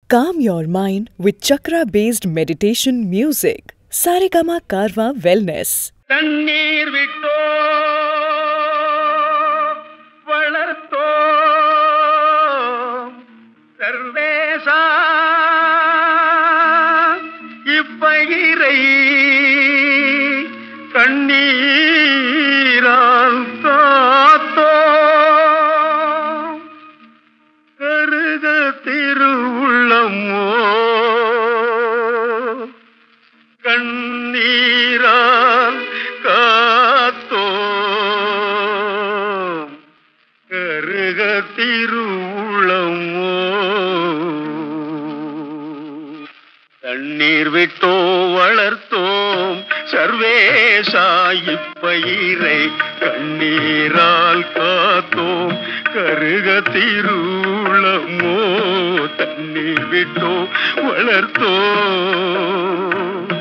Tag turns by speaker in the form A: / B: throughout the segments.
A: Calm your mind with chakra based meditation music. Saregama Karwa Wellness.
B: தண்ணீர் விட்டோ வளர்த்தோ சர்வேசா இப்பயிரை கண்ணீரால் காத்தோ கருக திருவுள்ளமோ கண்ணீரால் காத்தோ கருக திருவுளமோ தண்ணீர் விட்டோ வளர்த்தோம் சர்வேசாயிப்பயிரை கண்ணீரால் காத்தோம் கருக திருளமோ தண்ணீர் விட்டோ வளர்த்தோம்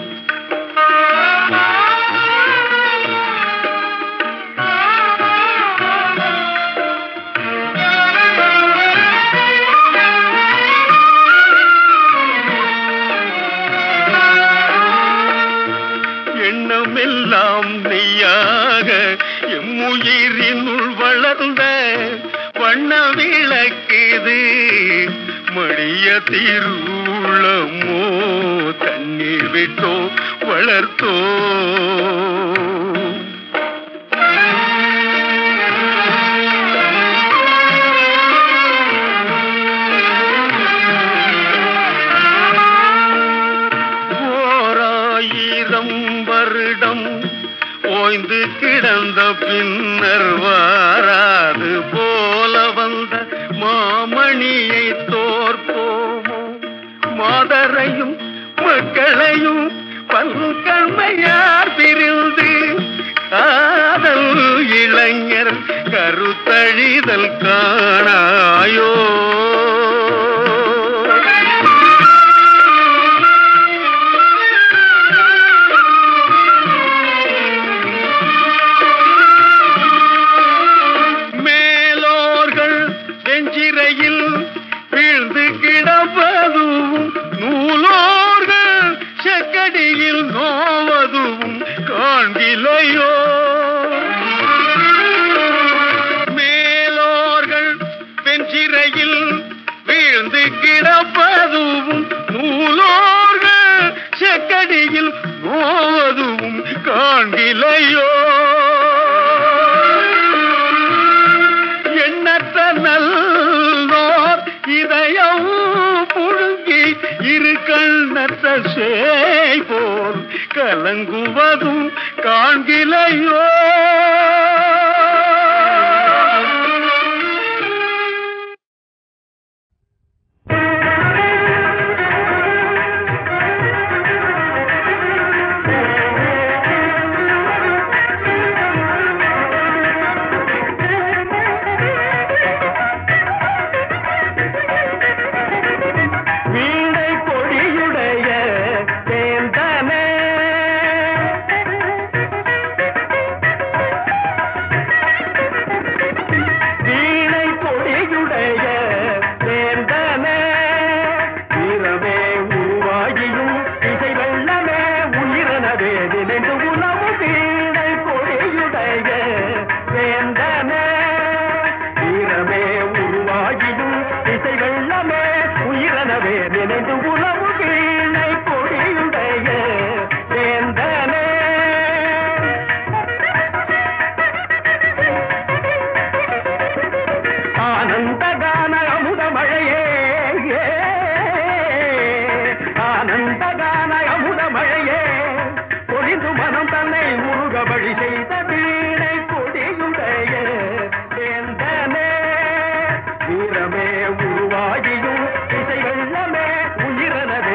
B: எண்ணமெல்லாம் நெய்யாக எம்முயிரினுள் வளர்ந்த வண்ண விளக்குது மடிய திருளமோ தண்ணீர் விட்டோ வளர்த்தோ ஓராயிரம் வருடம் ஓய்ந்து கிடந்த பின்னர் வாராது போல வந்த மாமணியை தோற்போமோ மாதரையும் மக்களையும் பல்கண்மையார் பிரிந்து காதல் இளைஞர் கருத்தழிதல் காணாயோ மேலோர்கள் வெஞ்சிரையில் வீழ்ந்து கிடப்பதும் நூலோர்கள் செக்கடியில் நோவதும் காண்கிலையோ மேலோர்கள் வெஞ்சிரையில் வீழ்ந்து கிடப்பதும் நூலோர்கள் செக்கடியில் நோவதும் காண்கிலையோ எண்ணற்ற நல்லோர் இதயம் புழுங்கி இரு கண்ணற்ற சேய் போல் கலங்குவதும் காண்கிலையோ வீணை கொடியுடைய வேந்தனே வீணை கொடியுடைய வேந்தனே வீரமே உருவாகியும் இசை வெள்ளமே உயிரனவே நினைந்து உணவு வீணை கொடியுடைய வேந்தனே வீரமே உருவாகியும் இசை வெள்ளமே உயிரனவே நினைந்து உணவு வீணை கொடியுடைய வேந்தனே ஆனந்தகான அமுத மழையே ஆனந்தகான அமுத மழையே பொழிந்து மனம் தன்னை முருக வழி செய்த வீணை கொடியுடைய வேந்தனே வீரமே உருவாகியும் இசை வெள்ளமே உயிரனவே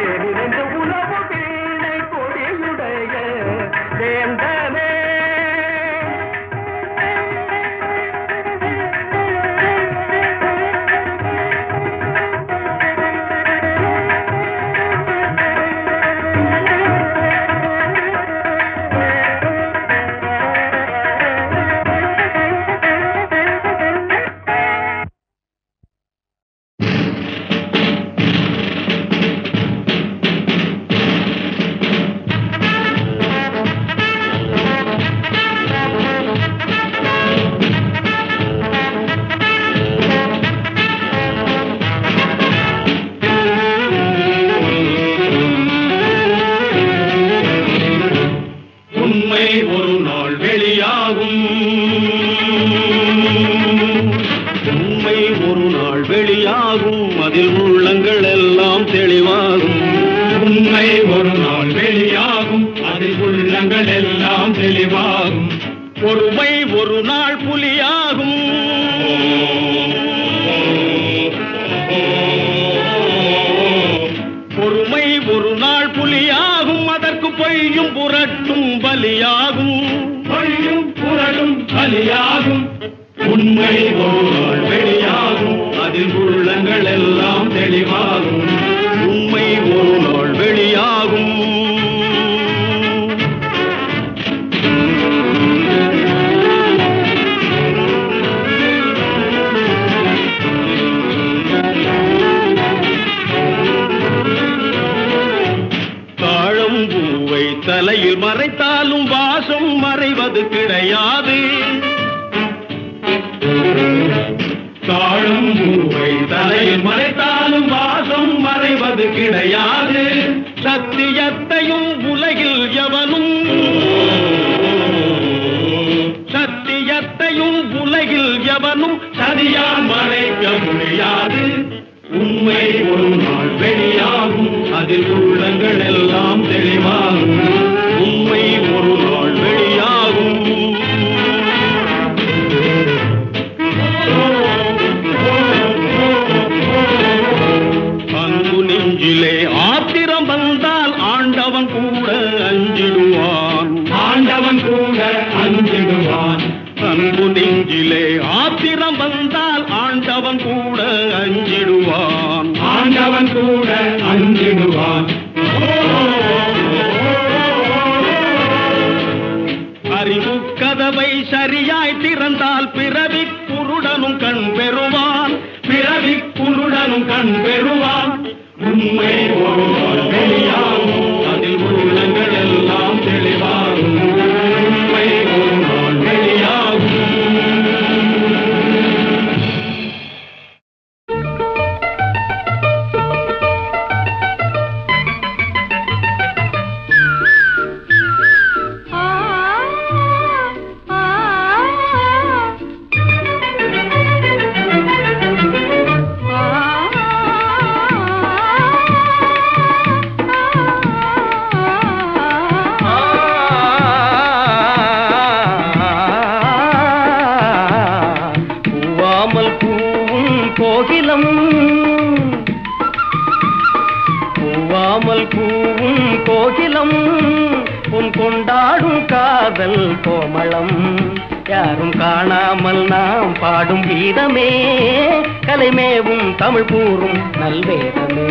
B: பொறுமை ஒரு நாள் புலியாகும் அதற்கு பொய்யும் புரட்டும் பலியாகும் பொய்யும் புரட்டும் பலியாகும் உண்மை ஒரு நாள் வெளியாகும் அதில் உள்ளங்கள் எல்லாம் தெளிவாகும் உண்மை ஒரு நாள் வெளியாகும் தாழம்பூவை தலையில் மறைத்தாலும் வாசம் மறைவது கிடையாது தாழம்பூவை தலையில் மறைத்தாலும் வாசம் மறைவது கிடையாது சத்தியத்தையும் உலகில் எவனும் சத்தியத்தையும் உலகில் எவனும் சரியால் மறைக்க முடியாது உண்மை ஒரு நாள் வெளியாகும் அதில் உள்ளங்கள் எல்லாம் தெளிவாகும் உண்மை ஒரு நாள் வெளியாகும் அன்பு நெஞ்சிலே ஆத்திரம் வந்தால் ஆண்டவன் கூட அஞ்சிடுவான் ஆண்டவன் கூட அஞ்சிடுவான் அன்பு நெஞ்சிலே ஆத்திரம் வந்தால் ஆண்டவன் கூட அஞ்சிடுவான் ஆண்டவன் கூட அஞ்சிடுவான் அறிவு கதவை சரியாய் திறந்தால் பிறவி குருடனும் கண் பெறுவான் பிறவி குருடனும் கண் பெறுவான் உண்மை ஒரு நாள் வெளியாகும் அதில் உள்ளங்கள் எல்லாம் தெளிவாகும் உண்மை ஒரு நாள் வெளியாகும்
C: பூவாமல் பூவும் கோகிலம் பூவாமல் பூவும் கோகிலம் உன் கொண்டாடும் காதல் கோமளம் யாரும் காணாமல் நாம் பாடும் கீதமே கலைமேவும் தமிழ் கூறும் நல்வேதமே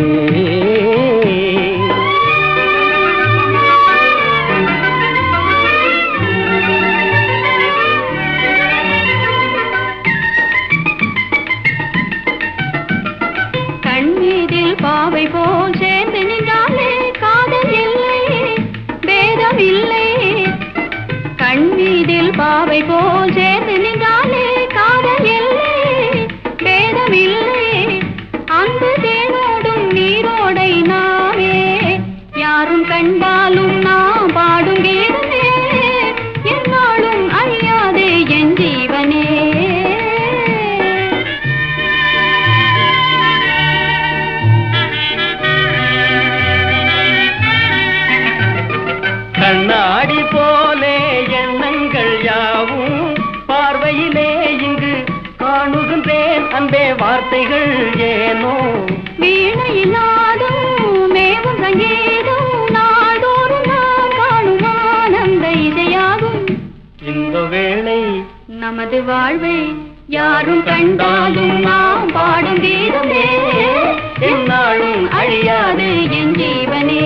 D: கண்ணீரில் பாவை போல் சேர்ந்து நின்றாலே காதல் இல்லை பேதம் இல்லை கண்ணீரில் பாவை போல் சேர்ந்து நின்றாலே காதல் இல்லை பேதம் இல்லை அன்பு தேனோடும் நீரோடை நாமே யாரும் கண்டாலும் நாம் பாடும் கீதமே என்னாலும் அழியாதே என் ஜீவனே
C: கண்ணாடி போலே எண்ணங்கள் யாவும் பார்வையிலே இங்கு காணுகின்றேன் அன்பே வார்த்தைகள் ஏனோ
D: வீணையினாடும் மேவும் சங்கீதம் நாடோறும் நான் காணும் ஆனந்த இசையாகும்
C: இந்த வேளை
D: நமது வாழ்வை யாரும் கண்டாலும் நாம் பாடும் கீதமே எந்நாளும் அழியாது என் ஜீவனே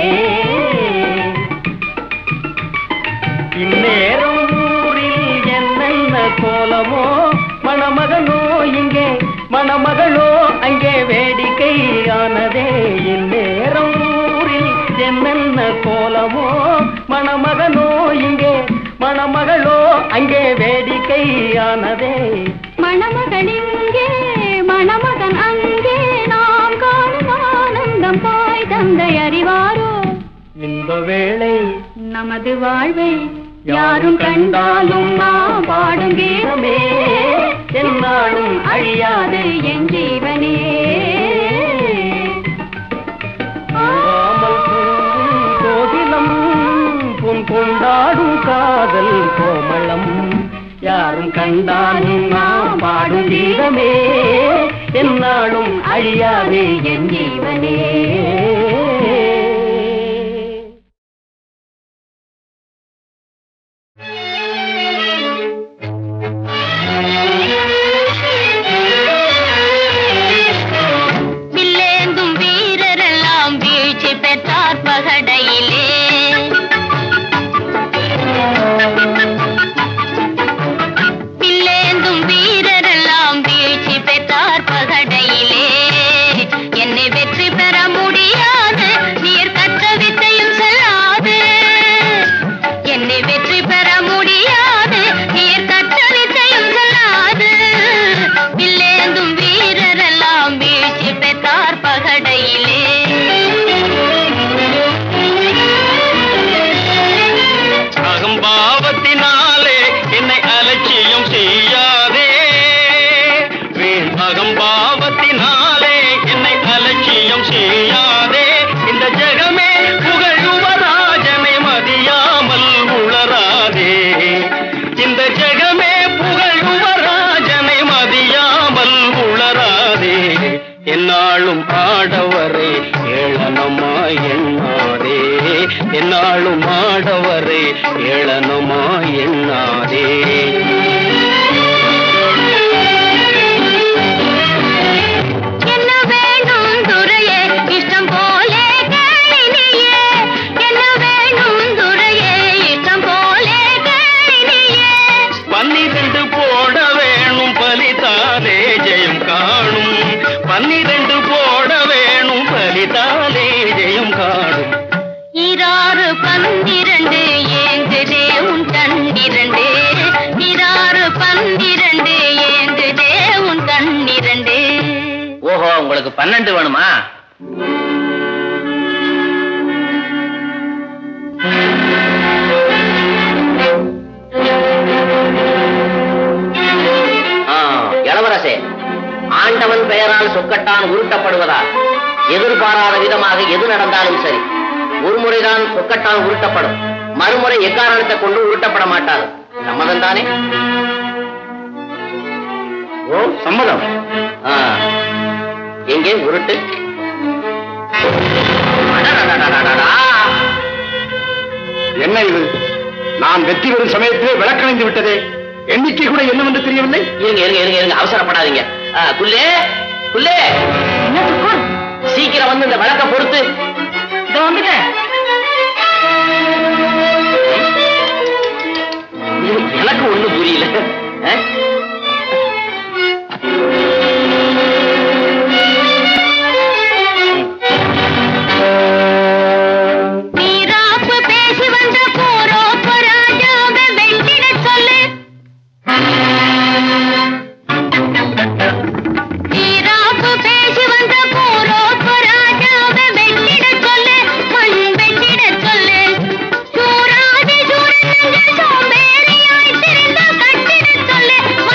C: இந்நேரம் ஊரில் என்னென்ன கோலமோ மணமகனோ இங்கே மணமகளோ அங்கே வேடிக்கையானதே இந்நேரம் ஊரில் என்னென்ன கோலமோ மணமகனோ இங்கே மணமகளோ அங்கே வேடிக்கையானதே
D: மணமகள் இங்கே மணமகன் அங்கே நாம் காணும் ஆனந்தம் தாய் தந்தை அறிவாரோ
C: இந்த வேளை
D: நமது வாழ்வை யாரும் கண்டாலும் நாம் பாடும் கீதமே எந்நாளும் அழியாது என் ஜீவனே
C: பூவாமல் பூவும் கோகிலம் பொன் கொண்டாடும் காதல் கோமளம் யாரும் கண்டாலும் நாம் பாடும் கீதமே எந்நாளும் அழியாதே என் ஜீவனே
D: வெற்றி பெற்றார் பகடையிலே பில்லேந்தும் வீரரெல்லாம் வீழ்ச்சி பெற்றார் பகடையிலே என்னை வெற்றி பெற முடியாது நீர் கற்ற வித்தையும் செல்லாது என்னை வெற்றி பெற முடியாது நீர் கற்ற வித்தையும் செல்லாது பில்லேந்தும் வீரரெல்லாம் வீழ்ச்சி பெற்றார் பகடையிலே
B: அகம்பாவத்தினாலே என்னை அலட்சியம் செய்யாதே வீண் அகம்பாவத்தினாலே என்னை அலட்சியம் செய்யாதே இந்த ஜெகமே புகழுவராஜனை மதியாமல் உளராதே இந்த ஜெகமே புகழுவராஜனை மதியாமல் உளராதே என்னாலும் ஆடவரே ஏளனமாய் எண்ணாதே என்னாலும் ஆடவரே ஏளனமாய் எண்ணாதே
D: என்ன வேணும் துரையே இஷ்டம் போலே கேளினியே என்ன வேணும் துரையே இஷ்டம் போலே கேளினியே
B: பன்னிரண்டு போட வேணும் பலிதாலே ஜெயம் காணும் பன்னிரண்டு போட வேணும் பலிதாலே ஜெயம் காணும்
D: இராறு பன்னிரண்டு ஏங்குதே உன் கண்ணிரண்டு இராறு பன்னிரண்டு ஏங்குதே உன் கண்ணிரண்டு
C: ஓஹோ உங்களுக்கு பன்னெண்டு வேணுமா ஆ, இளவரசே ஆண்டவன் பெயரால் சொக்கட்டான் உருட்டப்படுவதால் எதிர்பாராத விதமாக எது நடந்தாலும் சரி ஒரு முறைதான் சொக்கட்டான் உருட்டப்படும் மறுமுறை எக்காரணத்தை கொண்டு உருட்டப்பட மாட்டாது சம்மதம் தானே ஓ சம்மதம் ஆ, எங்கே உருட்டு அடடடடடடடா.
B: என்ன இது நான் வெற்றி பெறும் சமயத்திலே விளக்கணைந்து விட்டதே எண்ணிக்கை கூட என்னவென்று தெரியவில்லை
C: இருங்க இருங்க இருங்க இருங்க அவசரப்படாதீங்க ஆ, குள்ளே குள்ளே சீக்கிரம் வந்து இந்த விளக்க பொறுத்து இதோ வந்துட்டேன் எனக்கு ஒண்ணும் புரியல ஆ?
D: வீராப்பு பேசி வந்த போரோப்பு ராஜாவை வெட்டிடச் சொல்லு வீராப்பு பேசி வந்த போரோப்பு ராஜாவை வெட்டிடச் சொல்லு மண் வெட்டிடச் சொல்லு சூராதி சூரனங்கள் சோம்பேறியாய் திரிந்து கட்டிடச் சொல்லு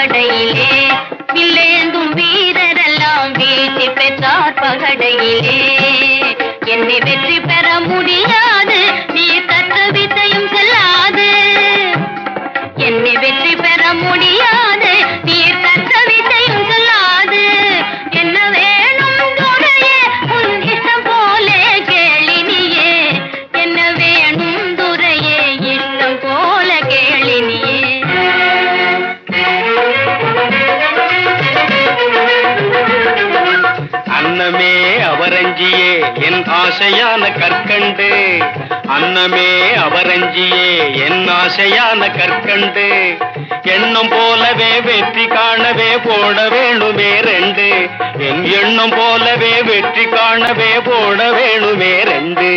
D: பகடையிலே வில்லேந்தும் வீரரெல்லாம் வீழ்ச்சி பெற்றார் பகடையிலே என்னை வெற்றி பெற முடியாது நீ கற்ற வித்தையும் செல்லாது என்னை வெற்றி பெற முடியாது நீ கற்ற வித்தையும் செல்லாது என்ன வேணும் துறையே உன் இஷ்டம் போலே கேளினியே என்ன வேணும் துறையே இஷ்டம் போல கேளினியே
E: அன்னமே அவரஞ்சியே என் ஆசையான கற்கண்டு அன்னமே அவரஞ்சியே என் ஆசையான கற்கண்டு எண்ணம் போலவே வெற்றி காணவே போட வேணுமே ரெண்டு என் எண்ணம் போலவே வெற்றி காணவே போட வேணுமே ரெண்டு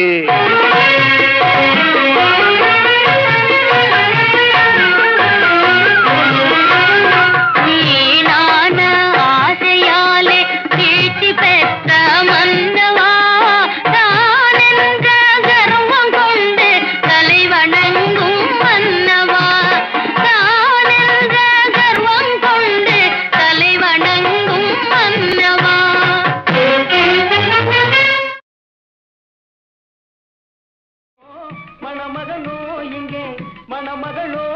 D: வீணான ஆசையாலே வீழ்ச்சி பெற்ற மன்னவா தான் என்ற கர்வம் கொண்டு தலை வணங்கும் மன்னவா தான் என்ற கர்வம் கொண்டு தலை வணங்கும் மன்னவா
E: மணமகனோ இங்கே மணமகளோ